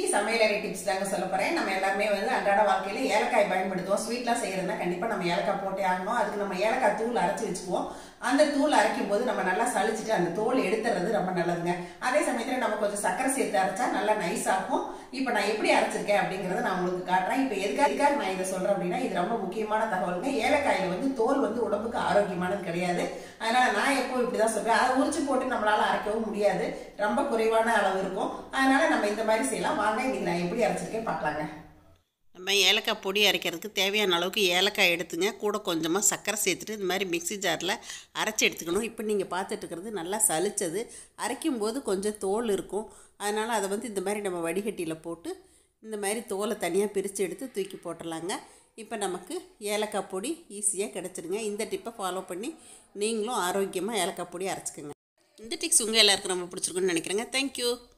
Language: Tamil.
சமையலறை டிப்ஸ் தாங்க சொல்ல போறேன் நம்ம எல்லாருமே வந்து அன்றாட வாழ்க்கையில ஏலக்காய் பயன்படுத்துவோம் ஸ்வீட்லாம் செய்யறதுனா கண்டிப்பா நம்ம ஏலக்காய் போட்டே ஆகணும் அதுக்கு நம்ம ஏலக்காய் தூள் அரைச்சி வச்சுக்குவோம் அந்த தூள் அரைக்கும் போது நம்ம நல்லா சளிச்சிட்டு அந்த தோல் எடுத்துறது ரொம்ப நல்லதுங்க அதே சமயத்துல நம்ம கொஞ்சம் சக்கரை சேர்த்து அரைச்சா நல்லா நைஸ் ஆகும் இப்போ நான் எப்படி அரைச்சிருக்கேன் அப்படிங்கறத நான் உங்களுக்கு காட்டுறேன் இப்போ எதுக்காக எதுக்காக நான் இதை சொல்றேன் அப்படின்னா இது ரொம்ப முக்கியமான தகவலுங்க ஏலக்காயில வந்து தோல் வந்து உடம்புக்கு ஆரோக்கியமானது கிடையாது அதனால நான் எப்போ இப்படிதான் சொல்றேன் அதை உரிச்சு போட்டு நம்மளால அரைக்கவும் முடியாது ரொம்ப குறைவான அளவு இருக்கும் அதனால நம்ம இந்த மாதிரி செய்யலாம் வாங்க இன்னைக்கு நான் எப்படி அரைச்சிருக்கேன் பார்க்கலாங்க நம்ம ஏலக்காய் பொடி அரைக்கிறதுக்கு தேவையான அளவுக்கு ஏலக்காய் எடுத்துங்க கூட கொஞ்சமாக சர்க்கரை சேர்த்துட்டு இந்த மாதிரி மிக்ஸி ஜாரில் அரைச்சி எடுத்துக்கணும் இப்போ நீங்கள் பார்த்துட்டு இருக்கிறது நல்லா சலிச்சது அரைக்கும் போது கொஞ்சம் தோல் இருக்கும் அதனால் அதை வந்து இந்த மாதிரி நம்ம வடிகட்டியில் போட்டு இந்த மாதிரி தோலை தனியாக பிரித்து எடுத்து தூக்கி போட்டுடலாங்க இப்போ நமக்கு ஏலக்காய் பொடி ஈஸியாக கிடச்சிருங்க இந்த டிப்பை ஃபாலோ பண்ணி நீங்களும் ஆரோக்கியமாக ஏலக்காய் பொடி அரைச்சிக்கோங்க இந்த டிக்ஸ் உங்கள் எல்லாருக்கும் ரொம்ப பிடிச்சிருக்குன்னு நினைக்கிறேங்க தேங்க்யூ